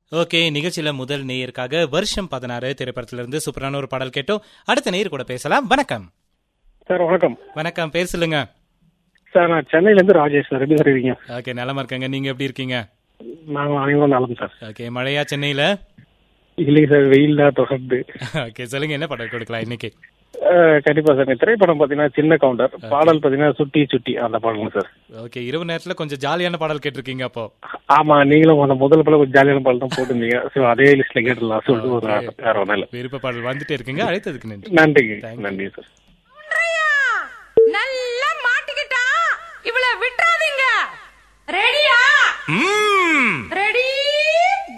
Okay நிகழ்ச்சியில முதல் நேயருக்காக வருஷம் பதினாறு திரைப்படத்திலிருந்து சூப்பரான ஒரு பாடல் கேட்டோம் அடுத்த நேயர் கூட பேசலாம் வணக்கம் சார் வணக்கம் வணக்கம் பேர் சொல்லுங்க சார் நான் சென்னையில இருந்து ராஜேஷ் சார் எப்படி சார் இருக்கீங்க ஓகே நலமா இருக்கங்க நீங்க எப்படி இருக்கீங்க நாங்கள் அனைவரும் நலம் சார் ஓகே மழையா சென்னையில இல்லைங்க சார் வெயில் தான் தொடர்ந்து ஓகே சொல்லுங்க என்ன பாடல் கொடுக்கலாம் இன்னைக்கு அஹ், கண்டிப்பா சார் இந்த திரைப்படம் பாத்தீங்கன்னா சின்ன கவுண்டர் பாடல் பாத்தீங்கன்னா சுட்டி சுட்டி அந்த பாடலுங்க சார் ஓகே இரவு நேரத்துல கொஞ்சம் ஜாலியான பாடல் கேட்டிருக்கீங்க அப்போ ஆமா நீங்களும் அந்த முதல் படம் கொஞ்சம் ஜாலியான பாடல் தான் போட்டிருந்தீங்க ஸோ அதே லிஸ்ட்ல கேட்டுடலாம் சொல்லிட்டு ஒரு ஆசை. வேற ஒன்றும் இல்லை விருப்ப பாடல் வந்துட்டே இருக்குங்க அழைத்ததுக்கு நன்றி நன்றிங்க நன்றி சார் நல்லா மாட்டிக்கிட்டா இவள விட்டுறாதீங்க ரெடியா ரெடி